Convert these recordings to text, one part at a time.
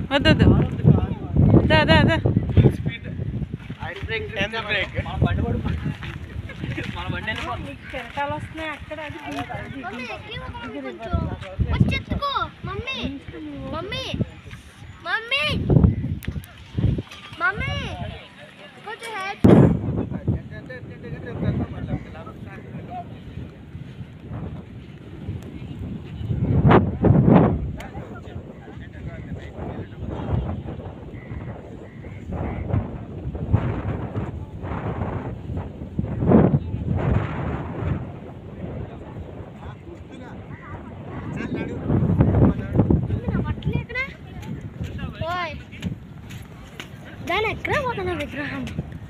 వద్దు వద్దు దా దా దా కెరటాలు వస్తున్నాయి అక్కడ అది మమ్మీ ఎక్కి ఒకటి కొంచెం వచ్చేట్టుకో మమ్మీ మమ్మీ మమ్మీ మమ్మీ కొంచెం హెల్ప్ నా బట్టలు ఎక్కడ ఓయ్ దాని ఎక్కడ పోతున్నా విగ్రహం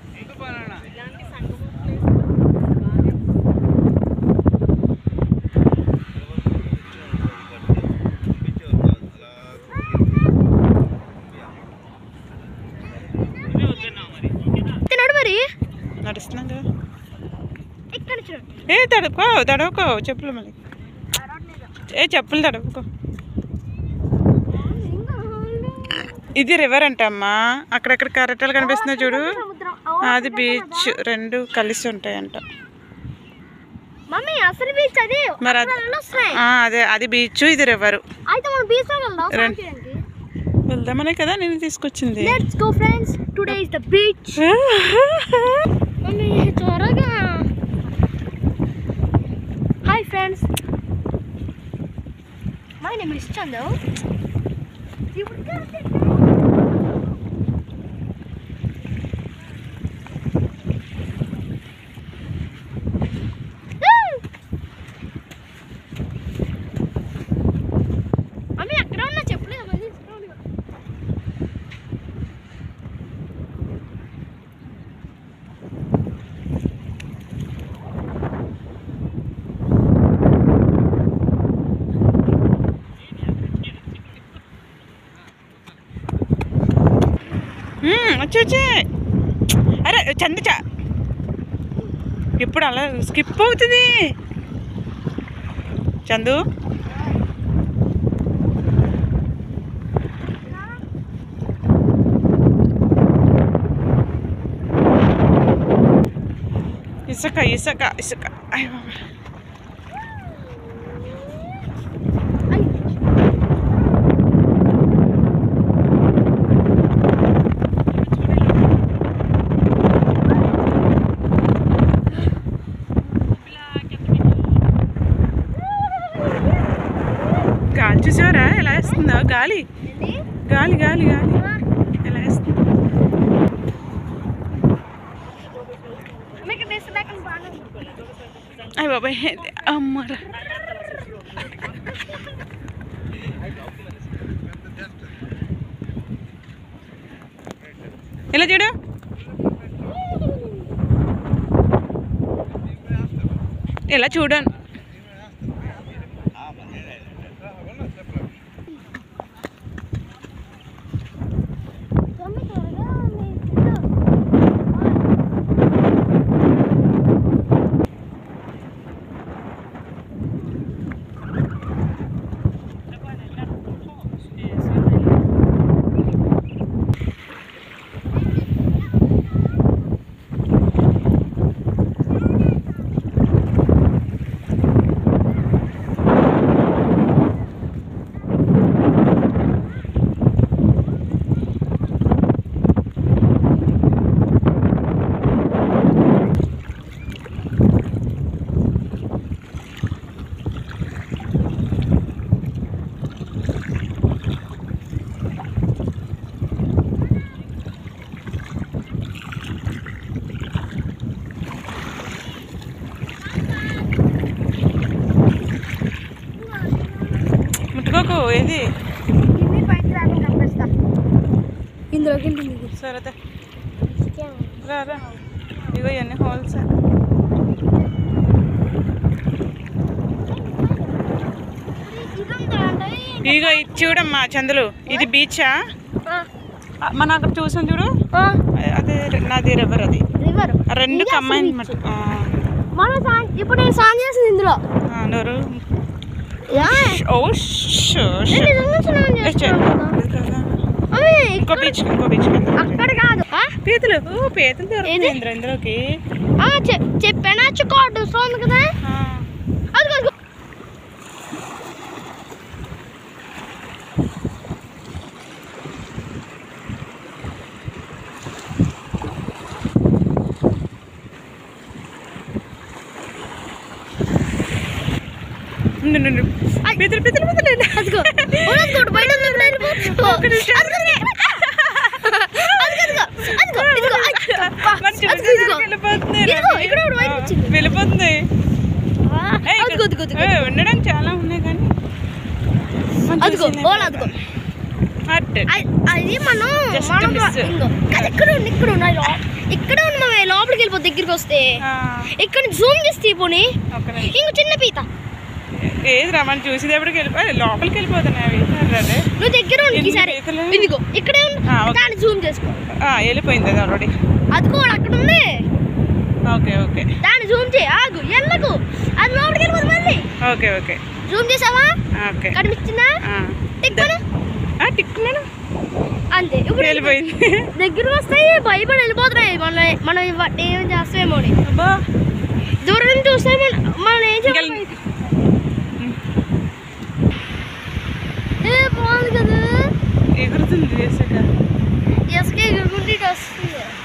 తినడు మరి నడుస్తున్నాం కదా ఇక్కడ చూడు ఏ తడుపుకో తడవుకో చెప్పులు మళ్ళీ ఏ చెప్పులు తడుపుకో ఇది రివర్ అంటమ్మా అక్కడక్కడ కరెక్టాలు కనిపిస్తున్నాయి చూడు సముద్రం అది బీచ్ రెండు కలిసి ఉంటాయంట మమ్మీ అసలు బీచ్ అది మరి అది- అసలు వస్తున్నాయి ఆ, అదే అది బీచ్ ఇది రివర్ అయితే మనం బీచ్ లో వెళ్దాం స్నానం రండి. చేయడానికి వెళ్దామనే కదా నేను తీసుకొచ్చింది let's go friends today is the beach mummy త్వరగా hi friends my name is Chandu mummy అక్కడ ఉన్నా చెప్పలేదు మళ్ళీ తీసుకురావాలి. మ్మ్, వచ్చి వచ్చి అరే చందు చా ఇప్పుడు అలా స్కిప్ అవుతుంది చందు ఇసుక ఇసుక ఇసుక అయ్య బాబోయ్. గాలి చూసావరా ఎలా వేస్తుందో గాలి ఏంటి? గాలి గాలి గాలి ఎలా వేస్తుంది మమ్మీ ఇక్కడ తీస్తే బ్యాక్ అని బాగా అయ్య బాబాయ్ ఏంది? అమ్మరా ఇలా చూడు ఇలా చూడండి మమ్మీ త్వరగా మీ ఇంట్లో. ముట్టుకోకు ఏది కింది పైకి రాకుండా కనిపిస్తా ఇందులోకి వెళ్ళింది సరే రా రా ఇగో ఇవన్నీ హోల్స్ ఇగో ఇది చూడమ్మా చందులు ఇది బీచా మనం అక్కడ చూసాం చూడు అదే నాది రివర్ అది రివర్ ఆ రెండు కంబైన్ అనమాట మనం సాన్ ఇప్పుడు నేను సాన్ చేసింది ఇందులో నోరు యా, ఓ షూ నేను నిజంగా స్నానం ఏ, చేస్తున్నాను చే- కదా. ఆ, బీచ్ ఇంకో బీచ్ అక్కడ కాదు ఆ? పీతలు ఓ పీతలు ఏది? దొరుకుతాయి ఇంద్ర ఇందులోకి ఆ, చె- చెప్పానా చుక్కోడు వస్తుంది కదా ఆ. అదిగో అదిగో ఉండు, ఉండు, ఉండు. పీతలు పీతలు పీతలు అదిగో అదిగో బయట ఉంది, బయట ఉంది. ఒక్క నిమిషం. అదిగో, అదిగో, అదిగో, అదిగో, ఇదిగో, అబ్బా, మరి అదిగో, చూసేసరికి ఇదిగో. వెళ్ళిపోతుంది ఇదిగో, ఇక్కడ ఒకటి బయటకు వచ్చింది. వెళ్ళిపోతుంది ఆ, ఏయ్, అదిగో అదిగో అదిగో ఏ, ఉండడానికి చాలా ఉన్నాయి కానీ మనం అదిగో చూసింది ఓలా అదిగో అట్టే. అది- అది మనం Just మనం miss. ఇంకో కాదు, ఇక్కడ ఉంది ఇక్కడ ఉన్నాయి లో- ఇక్కడ ఉంది మనం లోపలికి వెళ్ళిపో దగ్గరికి వస్తే ఆ, ఇక్కడ జూమ్ చేసి తీపోని ఒక్క నిమిషం. ఇంకో చిన్న పీత ఏది రా మనం చూసేటప్పటికి వెళ్ళిపోయి లోపలికి వెళ్ళిపోతున్నాయి అవి అదే నువ్వు దగ్గర ఉండి ఎన్ని సరే పీతలు? ఇదిగో ఇక్కడే ఉంది ఆ, ఓకే. దాన్ని జూమ్ చేసుకో ఆ, వెళ్ళిపోయింది అది ఆల్రెడీ అదిగో అక్కడ ఉంది ఓకే ఓకే దాన్ని జూమ్ చేయి ఆగు ఎల్లకు అది లోపలికి వెళ్ళిపోతుంది మళ్ళీ ఓకే ఓకే జూమ్ చేసావా ఓకే కనిపించిందా ఆ. టిక్కును ఆ, టిక్ నేను అంతే ఇప్పుడు వెళ్ళిపోయింది దగ్గరకు వస్తాయి భయపడి వెళ్ళిపోతున్నాయి మన మనం వాటిని ఏం చేస్తామేమో అని. అబ్బా దూరం నుంచి చూస్తే మన- మనం ఏం ఇంకెల్- చేయాలి ఏ బాగుంది కదా ఎగురుతుంది చేసాక ఎస్కే ఎగురుకుంటే ఇటు వస్తుంది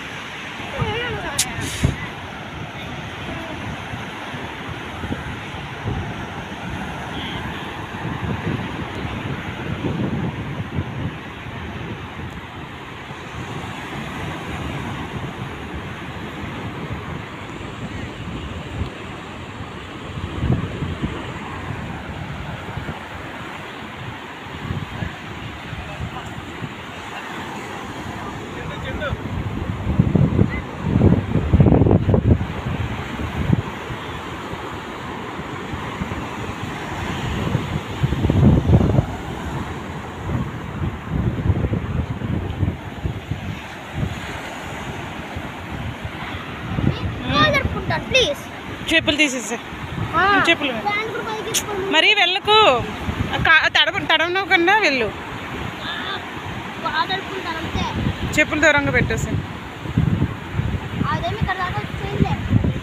జరుపుకుంటాను ప్లీజ్ చెప్పులు తీసేసా చెప్పులు ఫ్యాన్ కూడా పైకి ఎత్తుకోండి. మరీ వెళ్ళకు కా- తడవ తడవనకుండా వెళ్ళు బాగా జరుపుకుంటాను అంతే చెప్పులు దూరంగా పెట్టేసి అదేమి ఇక్కడ దాకా వచ్చేయలే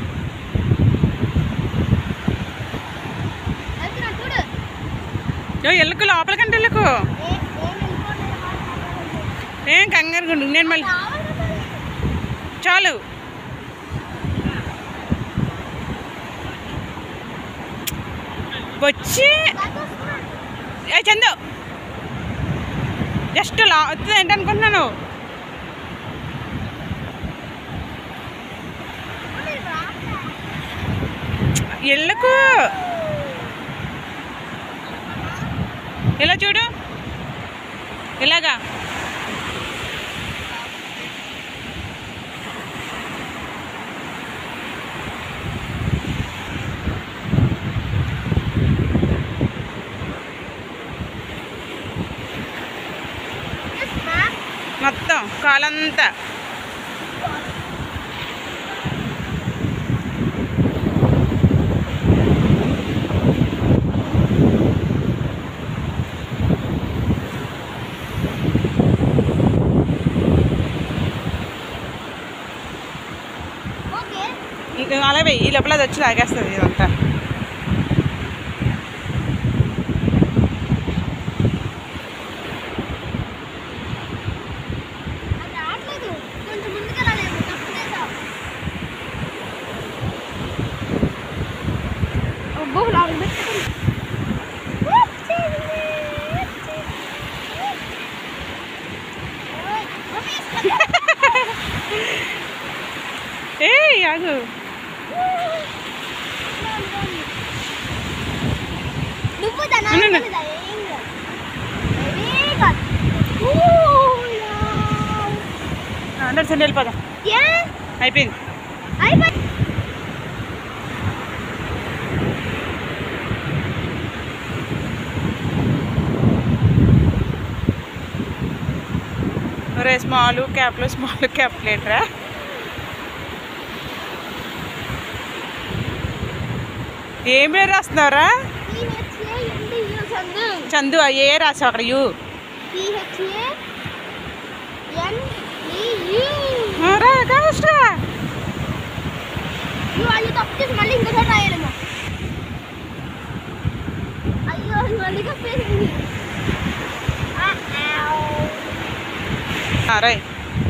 వెళ్తున్నా చూడు యో వెళ్ళకు లోపలికంటే వెళ్ళకు ఏ ఏం వెళ్ళిపోలేదు ఏం కంగారు గుండు నేను మళ్ళీ చాలు వచ్చి ఏ చందు జస్ట్ లా వస్తుంది ఏంటనుకుంటున్నాను ఎళ్ళకు ఇలా చూడు ఇలాగా మొత్తం కాలంతా ఓకే ఇంక అలా వెయ్యి ఈ లోపల అది వచ్చి తాగేస్తుంది ఇదంతా అది రావట్లేదు కొంచెం ముందుకెళ్ళాలేమో తప్పు చేసావు అబ్బో నాకు పెట్టుకుంది ఏ ఆగు నువ్వు దాని ఉండు, ఉండు. ఆడుకునేదా? ఏం కాదు. ఏమీ కాదు. ఊ, యా. అందరు సరే వెళ్ళిపోదాం ఏ? అయిపోయింది అయిపోయి ఒరే స్మాల్ క్యాప్లో స్మాల్ క్యాప్ లేటరా ఏం పేరు రాస్తున్నావురా THA, సందు. చందు ఏ రాసావు అక్కడ యూ THA, ఇవి అయ్యో తప్పు చేసి మళ్ళీ ఇంకోసారి రాయాలేమో అయ్యో ఇది మళ్ళీ తప్పేసింది ఆ, ఆవ్. ఆ, రాయ్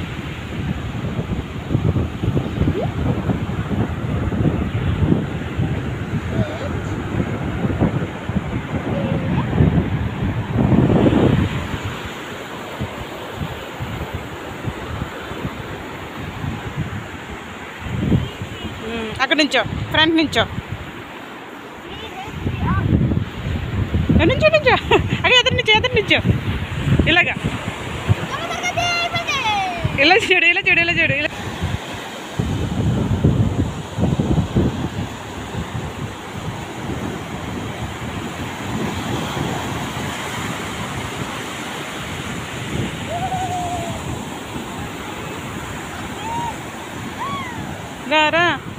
ఉమ్, అక్కడ నుంచో ఫ్రంట్ నుంచో ఏ, నుంచో నుంచో అక్కడ ఎదురు నుంచో ఎదురు నుంచో ఇలాగా తొమ్మిది అయిపోయింది. ఇలా చూడు ఇలా చూడు ఇలా చూడు ఇలా రా రా